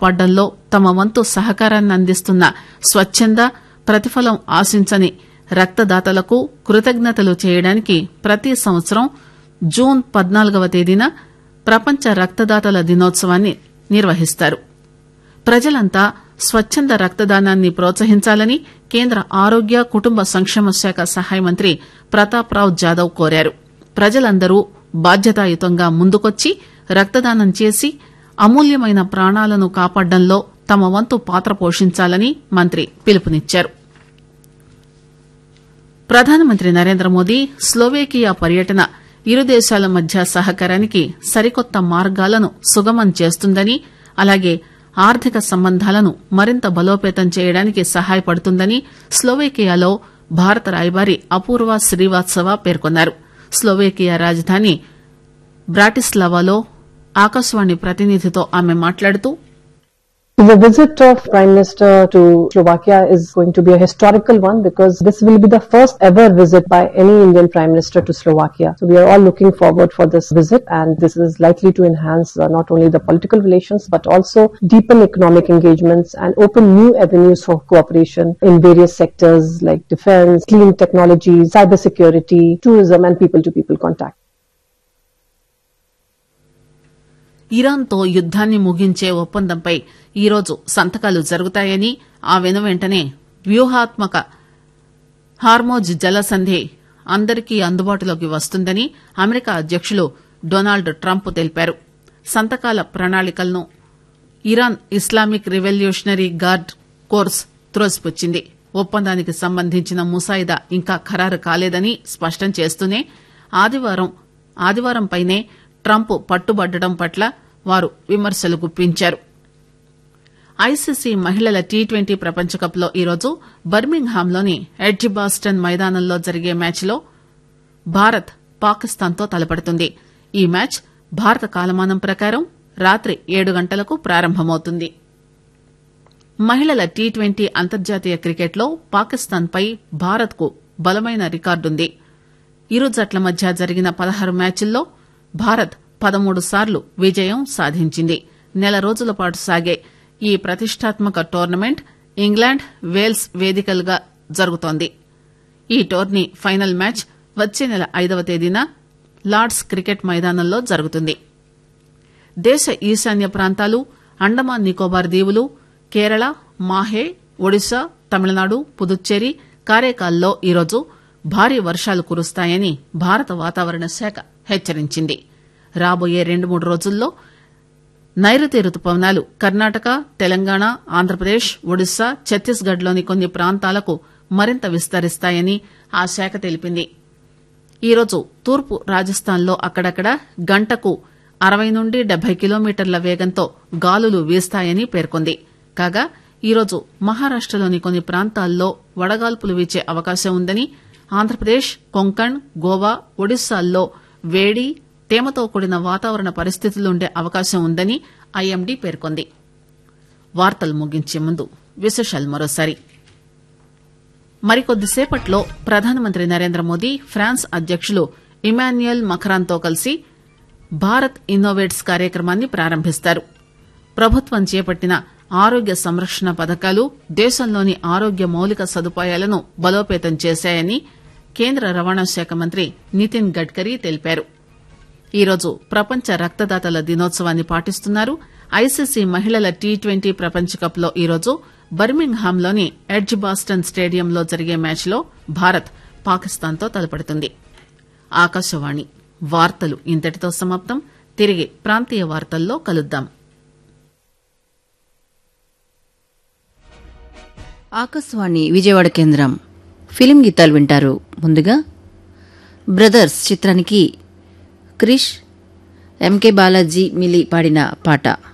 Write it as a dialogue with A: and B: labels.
A: కాపాడడంలో తమ వంతు సహకారాన్ని అందిస్తున్న స్వచ్చంద ప్రతిఫలం ఆశించని రక్తదాతలకు కృతజ్ఞతలు చేయడానికి ప్రతి సంవత్సరం జూన్ పద్నాలుగవ తేదీన ప్రపంచ రక్తదాతల దినోత్సవాన్ని నిర్వహిస్తారు ప్రజలంతా స్వచ్చంద రక్తదానాన్ని ప్రోత్సహించాలని కేంద్ర ఆరోగ్య కుటుంబ సంక్షేమ శాఖ సహాయ మంత్రి ప్రతాప్ రావ్ జాదవ్ కోరారు ప్రజలందరూ బాధ్యతాయుతంగా ముందుకొచ్చి రక్తదానం చేసి అమూల్యమైన ప్రాణాలను కాపాడడంలో తమ వంతు పాత్ర పోషించాలని మంత్రి పిలుపునిచ్చారు ప్రధానమంత్రి నరేంద్ర మోదీ స్లోవేకియా పర్యటన ఇరు దేశాల మధ్య సహకారానికి సరికొత్త మార్గాలను సుగమం చేస్తుందని అలాగే ఆర్థిక సంబంధాలను మరింత బలోపేతం చేయడానికి సహాయపడుతుందని స్లోవేకియాలో భారత రాయబారి అపూర్వ శ్రీవాత్సవ పేర్కొన్నారు స్లోవేకియా రాజధాని బ్రాటిస్లావాలో ఆకాశవాణి ప్రతినిధితో ఆమె మాట్లాడుతూ
B: The visit of Prime Minister to Slovakia is going to be a historical one because this will be the first ever visit by any Indian Prime Minister to Slovakia. So we are all looking forward for this visit and this is likely to enhance uh, not only the political relations but also deepen economic engagements and open new avenues for cooperation in various sectors like defense, clean technology, cybersecurity, tourism and people-to-people contact.
A: ఇరాన్తో యుద్దాన్ని ముగించే ఒప్పందంపై ఈరోజు సంతకాలు జరుగుతాయని ఆ వెనువెంటనే వ్యూహాత్మక Hormuz జలసంధి అందరికీ అందుబాటులోకి వస్తుందని అమెరికా అధ్యకులు డొనాల్డ్ ట్రంప్ తెలిపారు సంతకాల ప్రణాళికలను Iran Islamic revolutionary guard corps త్రోసిపుచ్చింది ఒప్పందానికి సంబంధించిన ముసాయిదా ఇంకా ఖరారు కాలేదని స్పష్టం చేస్తూనే ఆదివారం ఆదివారంపైనే ట్రంప్ పట్టుబట్టడం పట్ల వారు విమర్శలు గుప్పించారు ఐసీసీ మహిళల టీ ట్వంటీ ప్రపంచకప్ లో ఈరోజు బర్మింగ్హామ్లోని ఎడ్జిబాస్టన్ మైదానంలో జరిగే మ్యాచ్లో భారత్ పాకిస్తాన్ తో తలపడుతుంది ఈ మ్యాచ్ భారత కాలమానం ప్రకారం రాత్రి ఏడు గంటలకు ప్రారంభమవుతుంది మహిళల టీ ట్వంటీ అంతర్జాతీయ క్రికెట్లో పాకిస్తాన్ పై భారత్ కు బలమైన రికార్డుంది ఇరు జట్ల మధ్య జరిగిన పదహారు మ్యాచ్ల్లో భారత్ పదమూడు సార్లు విజయం సాధించింది నెల రోజుల పాటు సాగే ఈ ప్రతిష్టాత్మక టోర్నమెంట్ ఇంగ్లాండ్ వేల్స్ వేదికలుగా జరుగుతోంది ఈ టోర్నీ ఫైనల్ మ్యాచ్ వచ్చే నెల ఐదవ తేదీన లార్డ్స్ క్రికెట్ మైదానంలో జరుగుతుంది దేశ ఈశాన్య ప్రాంతాలు అండమాన్ నికోబార్ దీవులు కేరళ మాహే ఒడిశా తమిళనాడు పుదుచ్చేరి కారేకాల్లో ఈరోజు భారీ వర్షాలు కురుస్తాయని భారత వాతావరణ శాఖ హెచ్చరించింది రాబోయే రెండు మూడు రోజుల్లో నైరుతి రుతుపవనాలు కర్ణాటక తెలంగాణ ఆంధ్రప్రదేశ్ ఒడిశా ఛత్తీస్గఢ్ లోని కొన్ని ప్రాంతాలకు మరింత విస్తరిస్తాయని ఆ శాఖ తెలిపింది ఈరోజు తూర్పు రాజస్థాన్లో అక్కడక్కడ గంటకు అరవై నుండి డెబ్బై కిలోమీటర్ల వేగంతో గాలులు వీస్తాయని పేర్కొంది కాగా ఈరోజు మహారాష్టలోని కొన్ని ప్రాంతాల్లో వడగాల్పులు వీచే అవకాశం ఉందని ఆంధ్రప్రదేశ్ కొంకణ్ గోవా ఒడిశాల్లో వేడి తేమతో కూడిన వాతావరణ పరిస్థితులుండే అవకాశం ఉందని ఐఎండీ పేర్కొంది వార్తలు ముగించే ముందు విశేషాలు మరోసారి మరికొద్దిసేపట్లో ప్రధానమంత్రి నరేంద్ర మోదీ ఫ్రాన్స్ అధ్యకులు ఇమాన్యుయల్ మఖరాన్తో కలిసి భారత్ ఇన్నోవేట్స్ కార్యక్రమాన్ని ప్రారంభిస్తారు ప్రభుత్వం చేపట్టిన ఆరోగ్య సంరక్షణ పథకాలు దేశంలోని ఆరోగ్య మౌలిక సదుపాయాలను బలోపేతం చేశాయని కేంద్ర రవాణా శాఖ మంత్రి నితిన్ గడ్కరీ తెలిపారు ఈరోజు ప్రపంచ రక్తదాతల దినోత్సవాన్ని పాటిస్తున్నారు ఐసీసీ మహిళల టీ ట్వంటీ ప్రపంచకప్ లో ఈరోజు బర్మింగ్హామ్లోని ఎడ్జ్ బాస్టన్ స్టేడియంలో జరిగే మ్యాచ్లో భారత్ పాకిస్తాన్తో తలపడుతుంది ఆకాశవాణి వార్తలు ఇంతటితో సమాప్తం తిరిగి ప్రాంతీయ వార్తల్లో కలుద్దాం
C: ఆకాశవాణి విజయవాడ కేంద్రం ఫిలిం గీతాలు వింటారు ముందుగా బ్రదర్స్ చిత్రానికి క్రిష్ ఎంకే బాలాజీ మిలి పాడిన పాట